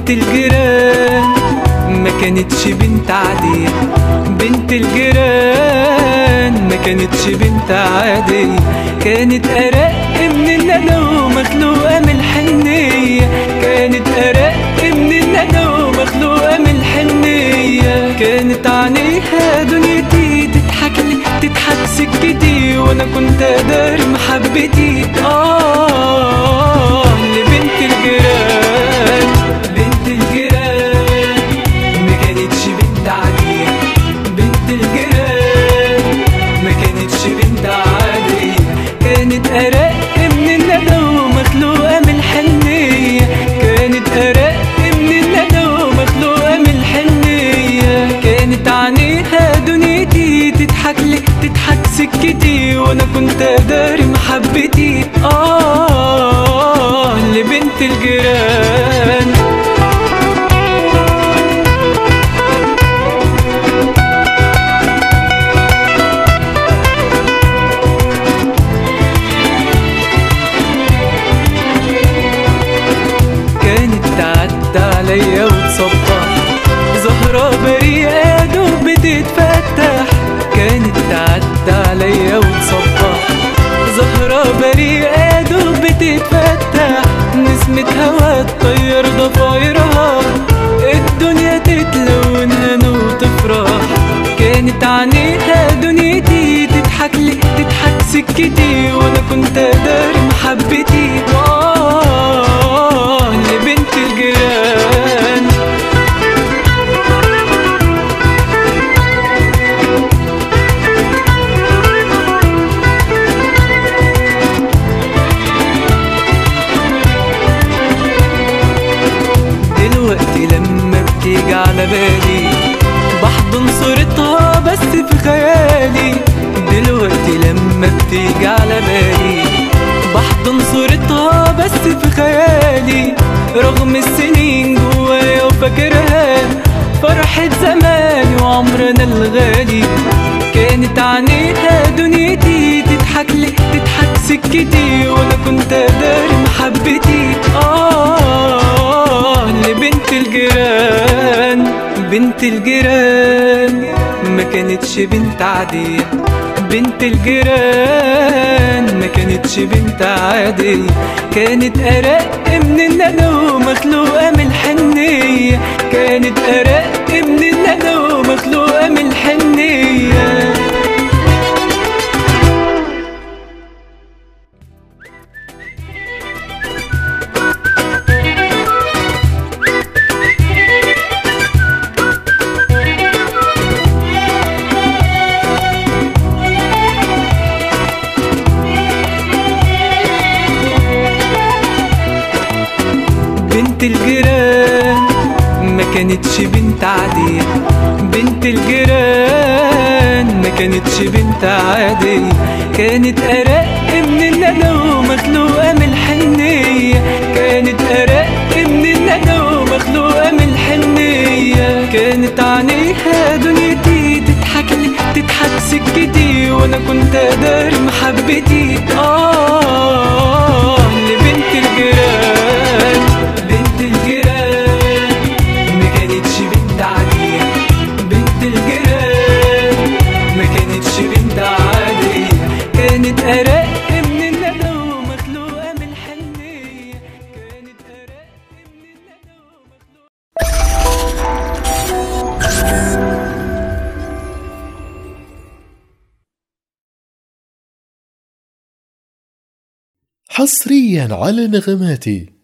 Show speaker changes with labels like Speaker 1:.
Speaker 1: بنت الجيران ما كانتش بنت عادية بنت الجيران ما كانتش بنت عادية كانت أرق من الندى ومخلوقة من الحنية كانت أرق من الندى ومخلوقة من الحنية كانت عينيها دنيتي تضحك لي تضحك سكتي وانا كنت اداري محبتي اه لبنت الجيران بنت الجيران ما كانتش بنت عادية بنت الجيران ما كانتش بنت عادية كانت أرق من الندى ومخلوقة من الحنية كانت أرق من الندى ومخلوقة من الحنية كانت عينيها دنيتي تضحك لي تضحك سكتي وانا كنت اداري محبتي اه لبنت الجيران كانت تعدى عليا وتصبح زهرة بريئة دوب بتتفتح كانت تعدى عليا وتصبح زهرة بريئة دوب بتتفتح نسمة هوا تطير ضفايرها الدنيا تتلون هنا وتفرح كانت عينيها دنيتي تضحك لي تضحك سكتي وانا كنت اداري محبتي آه لبنت الجيران دلوقتي لما بتيجي على بالي بحضن صورتها بس في خيالي دلوقتي لما بتيجي على بالي بحضن صورتها بس في خيالي رغم السنين جوايا وفاكرها فرحة زمان وعمرنا الغالي كانت عينيها دنيتي تضحك لي تضحك سكتي وانا كنت اداري محبتي اه لبنت الجيران بنت الجيران ما كانتش بنت عادية بنت الجيران ما كانتش بنت عادية كانت أرق من الندى ومخلوقة من الحنية كانت أرق من الندى ومخلوقة من الحنية بنت الجيران ما كانتش بنت عادية بنت الجيران ما كانتش بنت عادية كانت أرق من الندى ومخلوقة من الحنية كانت أرق من الندى ومخلوقة من الحنية كانت عينيها دنيتي تضحك لي تضحك سكتي وانا كنت اداري محبتي اه لبنت الجيران بنت الجيران ما كانتش بنت عادية بنت الجيران ما كانتش بنت عادية كانت أرق من الندى ومخلوقة من الحنية كانت أرق من الندى ومخلوقة
Speaker 2: حصريا على نغماتي